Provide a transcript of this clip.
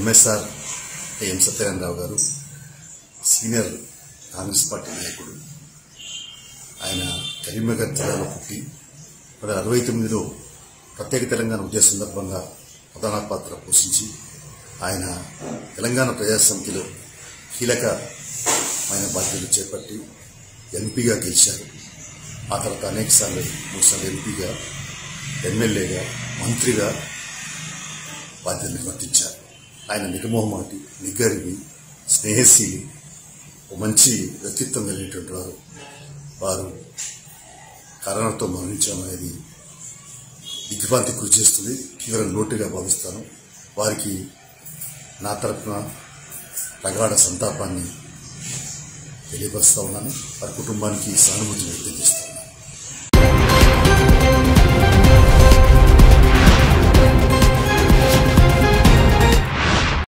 MSR ఎం సత్యనారాయణరావు గారు senior Congress party నాయకుడు ఆయన కరీంనగర్ జిల్లాలో పుట్టి మరి అరవై తొమ్మిదిలో ప్రత్యేక తెలంగాణ ఉద్యమ సందర్భంగా ప్రధాన పాత్ర పోషించి ఆయన తెలంగాణ ప్రజా సమితిలో కీలకమైన బాధ్యతలు చేపట్టి ఎంపీగా గెలిచారు ఆ తర్వాత అనేక సార్లు మూడుసార్లు ఎంపీగా ఎమ్మెల్యేగా మంత్రిగా బాధ్యత నిర్వర్తించారు ఆయన నిగమోహమాటి నిగ్గరివి స్నేహశీలి ఒక మంచి వ్యక్తిత్వం కలిగినటువంటి వారు వారు కరోనాతో మరణించడం అనేది దిగ్భ్రాంతి కృషి చేస్తుంది తీవ్ర లోటుగా భావిస్తాను వారికి నా తరఫున ప్రగాఢ సంతాపాన్ని తెలియపరుస్తా ఉన్నాను వారి కుటుంబానికి సానుభూతి వ్యక్తం చేస్తాను